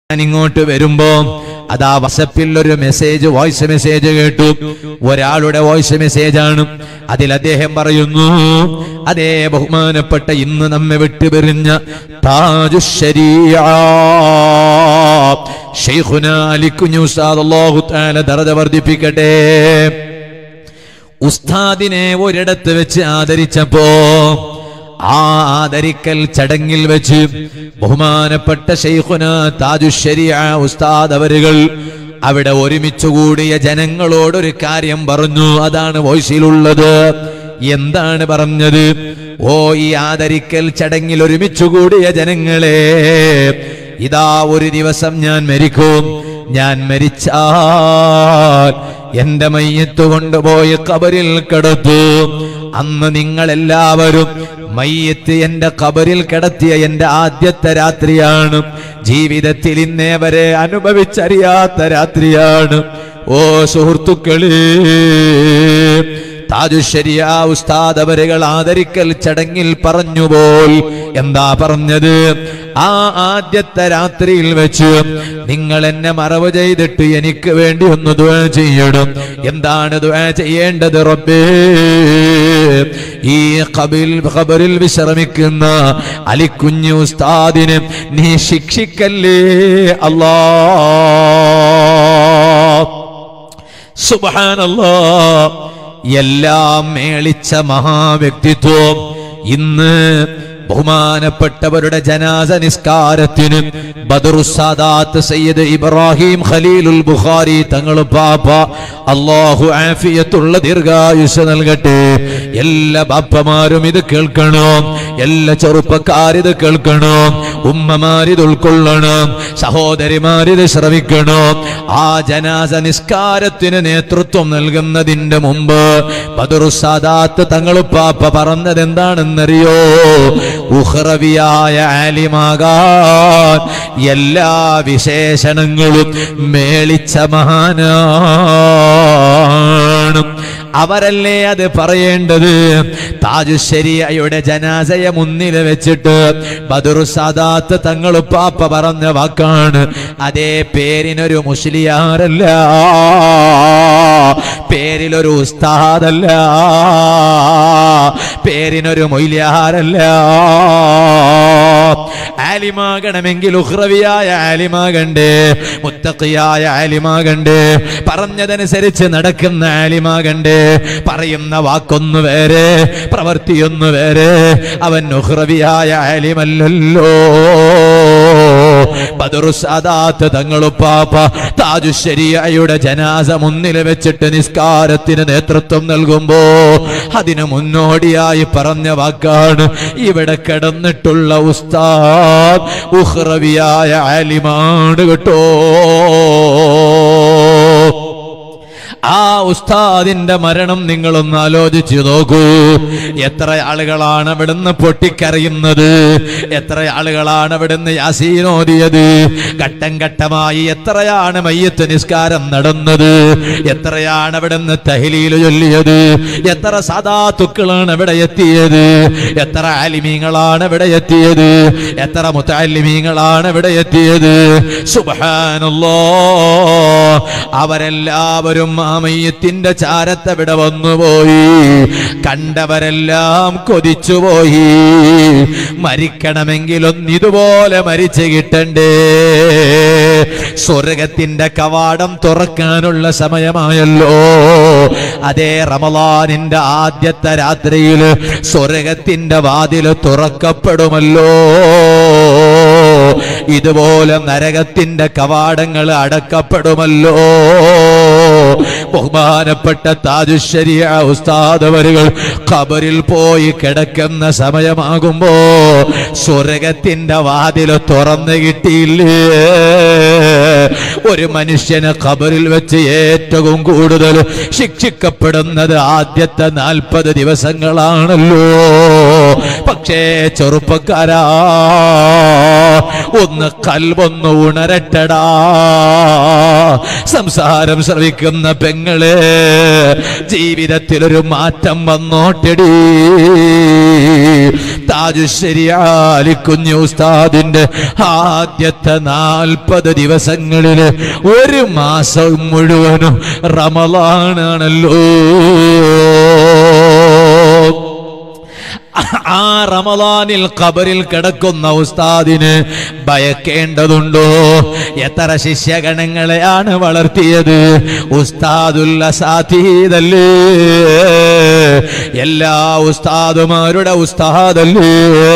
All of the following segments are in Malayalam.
ഞാൻ ഇങ്ങോട്ട് വരുമ്പോ അതാ വസപ്പിൽ ഒരു മെസ്സേജ് വോയിസ് മെസ്സേജ് കേട്ടു ഒരാളുടെ വോയിസ് മെസ്സേജ് ആണ് അതിൽ അദ്ദേഹം പറയുന്നു അതേ ബഹുമാനപ്പെട്ട ഇന്ന് നമ്മെ വിട്ടുപിരിഞ്ഞ താജുശരീഅ ശൈഖുന അലിക്കുഞ്ഞു ഉസ്താദ് അല്ലാഹു തആല ദർജ വർദ്ധിപ്പിക്കട്ടെ ഉസ്താദിനെ ഒരിടത്ത് വെച്ച് ആദരിച്ചപ്പോ ആ ആദരിക്കൽ ചടങ്ങിൽ വെച്ച് ബഹുമാനപ്പെട്ട ഷെയ്ഖുന താജുശരിയ ഉസ്താദ് അവരുകൾ അവിടെ ഒരുമിച്ച് കൂടിയ ജനങ്ങളോടൊരു കാര്യം പറഞ്ഞു അതാണ് വോയിസിലുള്ളത് എന്താണ് പറഞ്ഞത് ഓ ഈ ആദരിക്കൽ ചടങ്ങിൽ ഒരുമിച്ച് കൂടിയ ജനങ്ങളെ ഇതാ ഒരു ദിവസം ഞാൻ മരിക്കും ഞാൻ മരിച്ചാൽ എന്റെ മയ്യത്ത് കൊണ്ടുപോയി കബറിൽ കിടത്തു അന്ന് നിങ്ങൾ എല്ലാവരും മയ്യത്ത് എന്റെ കബറിൽ കിടത്തിയ എന്റെ ആദ്യത്തെ രാത്രിയാണ് ജീവിതത്തിൽ ഇന്നേ വരെ അനുഭവിച്ചറിയാത്ത രാത്രിയാണ് ഓ സുഹൃത്തുക്കളേ താജുശരിയ ഉസ്താദ് അവരുകൾ ആദരിക്കൽ ചടങ്ങിൽ പറഞ്ഞുപോൽ എന്താ പറഞ്ഞത് ആ ആദ്യത്തെ രാത്രിയിൽ വെച്ച് നിങ്ങൾ എന്നെ മറവ് ചെയ്തിട്ട് എനിക്ക് വേണ്ടി ഒന്ന് ദുആ ചെയ്യണം എന്താണ് ദുആ ചെയ്യേണ്ടത് റബ്ബേ ഈ ഖബിൽ ഖബറിൽ വിശ്രമിക്കുന്ന അലിക്കുഞ്ഞു ഉസ്താദിന് നീ ശിക്ഷിക്കല്ലേ അല്ലാ സുബ്ഹാനല്ലാ എല്ലാം മേളിച്ച മഹാവ്യക്തിത്വം ഇന്ന് ബഹുമാനപ്പെട്ടവരുടെ ജനാസ നിസ്കാരത്തിന് ബദറുസാദാത്ത് സയ്യിദ് ഇബ്രാഹിം ഖലീലുൽ ബുഖാരി തങ്ങൾ പാപ്പ അള്ളാഹു ആഫിയത്തുള്ള ദീർഘായുസ് നൽകട്ടെ എല്ലാ ബാപ്പമാരും ഇത് കേൾക്കണം എല്ലാ ചെറുപ്പക്കാരിത് കേൾക്കണം ഉമ്മമാരിത് ഉൾക്കൊള്ളണം സഹോദരിമാരിത് ശ്രവിക്കണം ആ ജനാസ നിസ്കാരത്തിന് നേതൃത്വം നൽകുന്നതിന്റെ മുമ്പ് ബദറുസാദാത്ത് തങ്ങൾ പാപ്പ പറഞ്ഞത് എന്താണെന്നറിയോ ഉഹ്റവിയായ ആലിമാകാൻ എല്ലാ വിശേഷണങ്ങളും മേളിച്ച മഹാനാണ് അവരല്ലേ അത് പറയേണ്ടത് താജുശരിയയുടെ ജനാസയെ മുന്നിൽ വെച്ചിട്ട് ബദറു സാദാത്ത് തങ്ങൾ പാപ്പ പറഞ്ഞ വാക്കാണ് അതേ പേരിനൊരു മുസ്ലിയാരല്ല പേരിലൊരു ഉസ്താദല്ല പേരിനൊരു മൊയ്ലിയാരല്ല ആലിമാകണമെങ്കിൽ ഉഹ്റവിയായ ആലിമാകണ്ടേ മുത്തക്കിയായ ആലിമാകണ്ടേ പറഞ്ഞതനുസരിച്ച് നടക്കുന്ന ആലിമാകണ്ടേ പറയുന്ന വാക്കൊന്നു വേറെ പ്രവൃത്തിയൊന്നു വേറെ അവൻ ഉഹ്റവിയായ ആലിമല്ലല്ലോ ബദറുസാദാത്ത് തങ്ങളുപ്പാപ്പ താജുശരിയയുടെ ജനാസ മുന്നിൽ വെച്ചിട്ട് നിസ്കാരത്തിന് നേതൃത്വം നൽകുമ്പോ അതിന് മുന്നോടിയായി പറഞ്ഞ വാക്കാണ് ഇവിടെ കിടന്നിട്ടുള്ള ഉസ്താദ് ഉഹ്റവിയായ ആലിമാണ് കേട്ടോ ആ ഉസ്താദിന്റെ മരണം നിങ്ങളൊന്ന് ആലോചിച്ചു നോക്കൂ എത്ര ആളുകളാണ് അവിടുന്ന് പൊട്ടിക്കരയുന്നത് എത്ര ആളുകളാണ് അവിടുന്ന് യാസീനോദിയത് ഘട്ടം ഘട്ടമായി എത്രയാണ് മയ്യത്ത് നിസ്കാരം നടന്നത് എത്രയാണ് അവിടുന്ന് തഹലീല് ചൊല്ലിയത് എത്ര സദാത്തുക്കളാണ് ഇവിടെ എത്തിയത് എത്ര ആലിമീങ്ങളാണ് ഇവിടെ എത്തിയത് എത്ര മുത്താലിമീങ്ങളാണ് ഇവിടെ എത്തിയത് സുബാനല്ലോ അവരെല്ലാവരും ആ മയ്യത്തിന്റെ ചാരത്തവിടെ വന്നുപോയി കണ്ടവരെല്ലാം കൊതിച്ചുപോയി മരിക്കണമെങ്കിൽ ഒന്നിതുപോലെ മരിച്ചു കിട്ടണ്ടേ സ്വർഗത്തിന്റെ കവാടം തുറക്കാനുള്ള സമയമായല്ലോ അതേ റമലാനിന്റെ ആദ്യത്തെ രാത്രിയിൽ സ്വർഗത്തിന്റെ വാതിൽ തുറക്കപ്പെടുമല്ലോ ഇതുപോലെ നരകത്തിന്റെ കവാടങ്ങൾ അടക്കപ്പെടുമല്ലോ ബഹുമാനപ്പെട്ട താജുശരിയ ഉസ്താദവരുകൾ ഖബറിൽ പോയി കിടക്കുന്ന സമയമാകുമ്പോ സ്വർഗത്തിന്റെ വാതില് തുറന്നു കിട്ടിയില്ലേ ഒരു മനുഷ്യന് ഖബറിൽ വെച്ച് ഏറ്റവും കൂടുതൽ ശിക്ഷിക്കപ്പെടുന്നത് ആദ്യത്തെ നാൽപ്പത് ദിവസങ്ങളാണല്ലോ പക്ഷേ ചെറുപ്പക്കാരാ ഒന്ന് കൽവൊന്ന് ഉണരട്ടടാ സംസാരം ശ്രവിക്കുന്ന പെങ്ങളെ ജീവിതത്തിൽ ഒരു മാറ്റം വന്നോട്ടടി താജുശ്ശേരിയാലിക്കുഞ്ഞു ഉസ്താദിന്റെ ആദ്യത്തെ നാൽപ്പത് ദിവസങ്ങളില് ഒരു മാസം മുഴുവനും റമലാണാണല്ലോ ആ റമലാനിൽ ഖബറിൽ കിടക്കുന്ന ഉസ്താദിന് ഭയക്കേണ്ടതുണ്ടോ എത്ര ശിഷ്യഗണങ്ങളെയാണ് വളർത്തിയത് ഉസ്താദുല്ല സാധീതല്ലേ എല്ലാ ഉസ്താദുമാരുടെ ഉസ്താദല്ലേ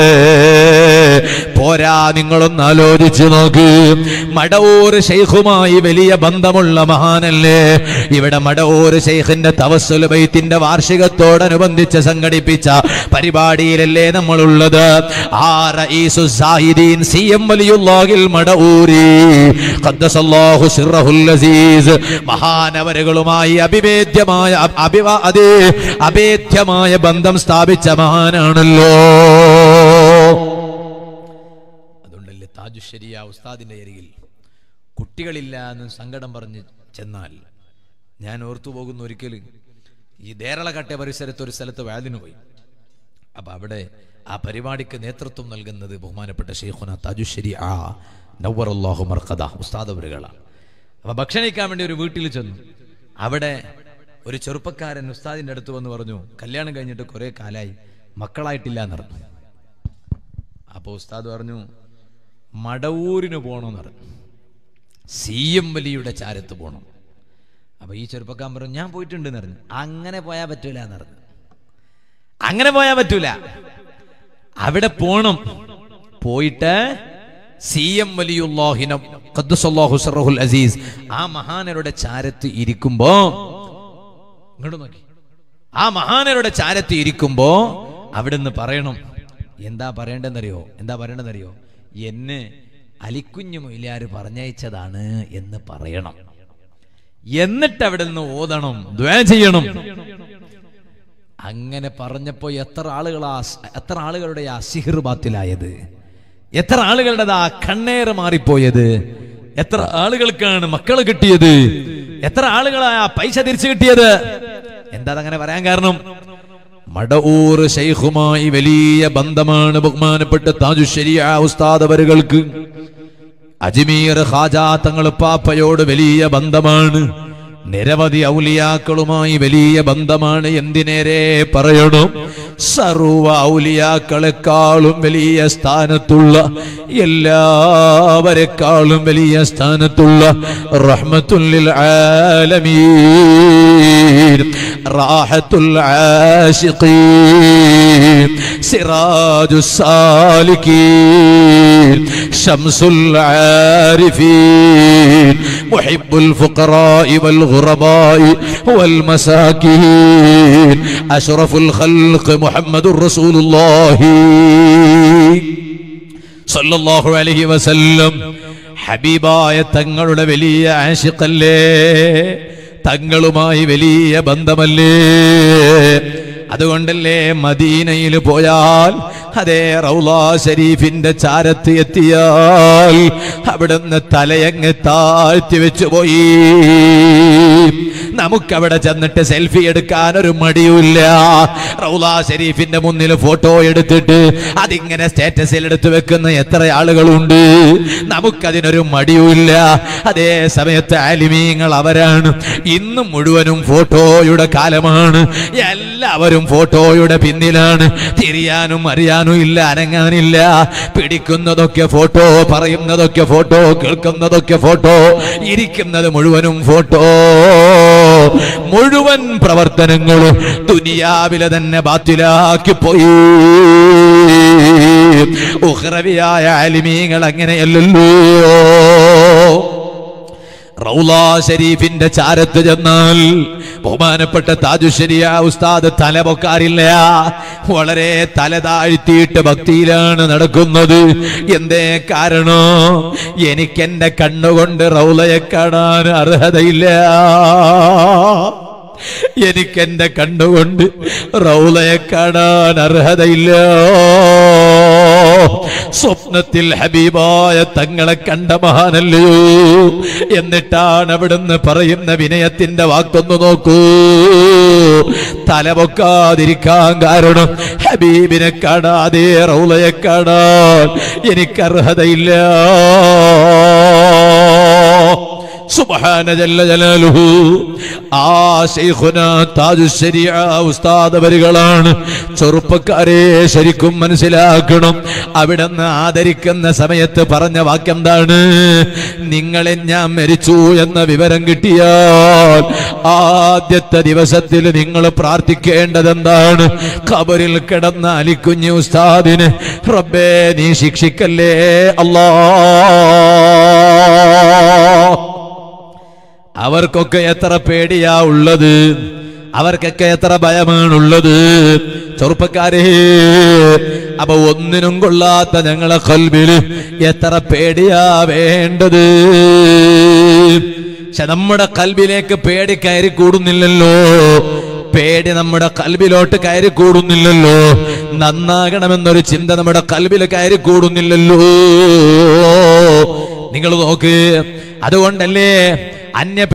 പോരാ നിങ്ങളൊന്ന് ആലോചിച്ചു നോക്ക് മടവൂർ ഷെയ്ഖുമായി വലിയ ബന്ധമുള്ള മഹാനല്ലേ ഇവിടെ മടവൂർ ഷെയ്ഖിന്റെ തവസ്സുൽ ബൈത്തിന്റെ വാർഷികത്തോടനുബന്ധിച്ച് സംഘടിപ്പിച്ച പരിപാടിയിലല്ലേ നമ്മളുള്ളത് ആ റഈസു സാഹിദീൻ സി എം വലിയുള്ളാഹിൽ മടവൂരി ഖദ്ദസല്ലാഹു സിർറഹുൽ അസീസ് മഹാനവരുകളുമായി അഭിവേദ്യമായ അഭിവാ അതേ അഭേദ്യമായ ബന്ധം സ്ഥാപിച്ച മഹാനാണല്ലോ അതുകൊണ്ടല്ലേ താജുശ്ശേരിയ ഉസ്താദിന്റെ അരികിൽ കുട്ടികളില്ല എന്ന് സങ്കടം പറഞ്ഞ് ചെന്നാൽ ഞാൻ ഓർത്തു പോകുന്ന ഒരിക്കൽ ഈ ദേരളക്കട്ടെ പരിസരത്ത് ഒരു സ്ഥലത്ത് വാതിന് പോയി അപ്പൊ അവിടെ ആ പരിപാടിക്ക് നേതൃത്വം നൽകുന്നത് ബഹുമാനപ്പെട്ട ഷെയ്ഖുന താജുശ്ശേരി ആ നവറല്ലാഹു മർക്കദ ഉസ്താദ് അവരുകളാണ് അപ്പൊ ഭക്ഷണിക്കാൻ വേണ്ടി ഒരു വീട്ടിൽ ചെന്നു അവിടെ ഒരു ചെറുപ്പക്കാരൻ ഉസ്താദിന്റെ അടുത്ത് വന്ന് പറഞ്ഞു കല്യാണം കഴിഞ്ഞിട്ട് കുറെ കാലായി മക്കളായിട്ടില്ല എന്ന് പറഞ്ഞു അപ്പോൾ ഉസ്താദ് പറഞ്ഞു മടവൂരിന് പോകണമെന്ന് പറഞ്ഞു സി എം വലിയുടെ ചാരത്ത് പോകണം അപ്പൊ ഈ ചെറുപ്പക്കാരൻ പറഞ്ഞു ഞാൻ പോയിട്ടുണ്ട് എന്ന് പറഞ്ഞു അങ്ങനെ പോയാൽ പറ്റൂല എന്ന് പറഞ്ഞു അങ്ങനെ പോയാൽ പറ്റൂല അവിടെ പോണം പോയിട്ട് സി എം വലിയുല്ലാഹിന ഖദ്ദസല്ലാഹു സിർറഹുൽ അസീസ് ആ മഹാനരുടെ ചാരത്ത് ഇരിക്കുമ്പോ ഇങ്ങോട്ട് നോക്കി ആ മഹാനരുടെ ചാരത്ത് ഇരിക്കുമ്പോ അവിടുന്ന് പറയണം എന്താ പറയേണ്ടതെന്നറിയോ എന്താ പറയേണ്ടതെന്നറിയോ എന്നെ അലിക്കുഞ്ഞു മൊയിലാര് പറഞ്ഞയച്ചതാണ് എന്ന് പറയണം എന്നിട്ട് അവിടെ നിന്ന് ഓതണം ദ്വേ ചെയ്യണം അങ്ങനെ പറഞ്ഞപ്പോ എത്ര ആളുകളാ എത്ര ആളുകളുടെ ആ സിഹിർ ബാത്തിലായത് എത്ര ആളുകളുടെ ആ കണ്ണേറ് മാറിപ്പോയത് എത്ര ആളുകൾക്കാണ് മക്കള് കിട്ടിയത് എത്ര ആളുകളാ ആ പൈസ തിരിച്ചു കിട്ടിയത് എന്താ അങ്ങനെ പറയാൻ കാരണം മടവൂർ ഷെയ്ഖുമായി വലിയ ബന്ധമാണ് ബഹുമാനപ്പെട്ട താജുശ്ശേരിയ ഉസ്താദ് അവരുകൾക്ക് അജ്മീർ ഖാജാ തങ്ങൾ പാപ്പയോട് വലിയ ബന്ധമാണ് നിരവധി ഔലിയാക്കളുമായി വലിയ ബന്ധമാണ് എന്തിനേരെ പറയണം സർവ ഔലിയാക്കളെക്കാളും വലിയ സ്ഥാനത്തുള്ള എല്ലാവരെക്കാളും വലിയ സ്ഥാനത്തുള്ള റഹ്മത്തുല്ലിൽ ആലമീൻ റാഹത്തുൽ ആശിഖീൻ സിറാജു സാലിക്കീൻ ഷംസുൽ ആരിഫീൻ മുഹിബ്ബുൽ ഫുഖറാഇ വൽ الغرباء والمساكين أشرف الخلق محمد رسول الله صلى الله عليه وسلم ഹബീബായ തങ്ങളുടെ വലിയ ആശിക്കല്ലേ തങ്ങളുമായി വലിയ ബന്ധമല്ലേ അതുകൊണ്ടല്ലേ മദീനയിൽ പോയാൽ അതേ റൗലാ ഷരീഫിന്റെ ചാരത്ത് എത്തിയാൽ അവിടുന്ന് തലയങ്ങ് താഴ്ത്തി വെച്ചു പോയി നമുക്കവിടെ ചെന്നിട്ട് സെൽഫി എടുക്കാൻ ഒരു മടിയുമില്ല റൗലാ ഷരീഫിന്റെ മുന്നിൽ ഫോട്ടോ എടുത്തിട്ട് അതിങ്ങനെ സ്റ്റേറ്റസിൽ എടുത്തു വെക്കുന്ന എത്ര ആളുകളുണ്ട് നമുക്കതിനൊരു മടിയുമില്ല അതേ സമയത്ത് ആലിമീങ്ങൾ അവരാണ് ഇന്നും മുഴുവനും ഫോട്ടോയുടെ കാലമാണ് എല്ലാവരും ഫോട്ടോയുടെ പിന്നിലാണ് തിരിയാനും അറിയാനും ഇല്ല അനങ്ങാനില്ല പിടിക്കുന്നതൊക്കെ ഫോട്ടോ പറയുന്നതൊക്കെ ഫോട്ടോ കേൾക്കുന്നതൊക്കെ ഫോട്ടോ ഇരിക്കുന്നത് മുഴുവനും ഫോട്ടോ മുഴുവൻ പ്രവർത്തനങ്ങളും ദുനിയാവിലെ തന്നെ ബാത്തിലാക്കി പോയി ഉഹ്റവിയായ അലിമീങ്ങൾ അങ്ങനെയല്ലല്ലോ റൗലാ ഷരീഫിന്റെ ചാരത്ത് ചെന്നാൽ ബഹുമാനപ്പെട്ട താജുശരിയ ഉസ്താദ് തല പൊക്കാറില്ല വളരെ തല താഴ്ത്തിയിട്ട് ഭക്തിയിലാണ് നടക്കുന്നത് എന്തേ കാരണോ എനിക്കെന്റെ കണ്ണുകൊണ്ട് റൗലയെ കാണാൻ അർഹതയില്ല എനിക്കെന്റെ കണ്ണുകൊണ്ട് റൗലയെ കാണാൻ അർഹതയില്ല സ്വപ്നത്തിൽ ഹബീബായ തങ്ങളെ കണ്ട മഹാനല്ലയോ എന്നിട്ടാണ് അവിടുന്ന് പറയുന്ന വിനയത്തിന്റെ വാക്കൊന്നു നോക്കൂ തലപൊക്കാതിരിക്കാൻ കാരണം ഹബീബിനെ കാണാതെ റൗലയെ കാണാൻ എനിക്ക് അർഹതയില്ല സുബ്ഹാന ജല്ല ജലാലുഹു ആ ശൈഖുന താജു ശരിയ ഉസ്താദ് വരികളാണ് ചെറുപ്പക്കാരെ ശരിക്കും മനസ്സിലാക്കണം അവിടുന്ന് ആദരിക്കുന്ന സമയത്ത് പറഞ്ഞ വാക്കെന്താണ് നിങ്ങളെ ഞാൻ മരിച്ചു എന്ന വിവരം കിട്ടിയാൽ ആദ്യത്തെ ദിവസത്തിൽ നിങ്ങൾ പ്രാർത്ഥിക്കേണ്ടത് എന്താണ് ഖബറിൽ കിടന്ന അലിക്കുഞ്ഞു ഉസ്താദിന് റബ്ബേ നീ ശിക്ഷിക്കല്ലേ അല്ലാ അവർക്കൊക്കെ എത്ര പേടിയാ ഉള്ളത് അവർക്കൊക്കെ എത്ര ഭയമാണുള്ളത് ചെറുപ്പക്കാരെ അപ്പൊ ഒന്നിനും കൊള്ളാത്ത ഞങ്ങളെ കൽബില് എത്ര പേടിയാ വേണ്ടത് പക്ഷെ നമ്മുടെ കൽബിലേക്ക് പേടി കയറി കൂടുന്നില്ലല്ലോ പേടി നമ്മുടെ കൽബിലോട്ട് കയറി കൂടുന്നില്ലല്ലോ നന്നാകണമെന്നൊരു ചിന്ത നമ്മുടെ കൽബിൽ കയറി കൂടുന്നില്ലല്ലോ നിങ്ങൾ നോക്ക് അതുകൊണ്ടല്ലേ അന്യ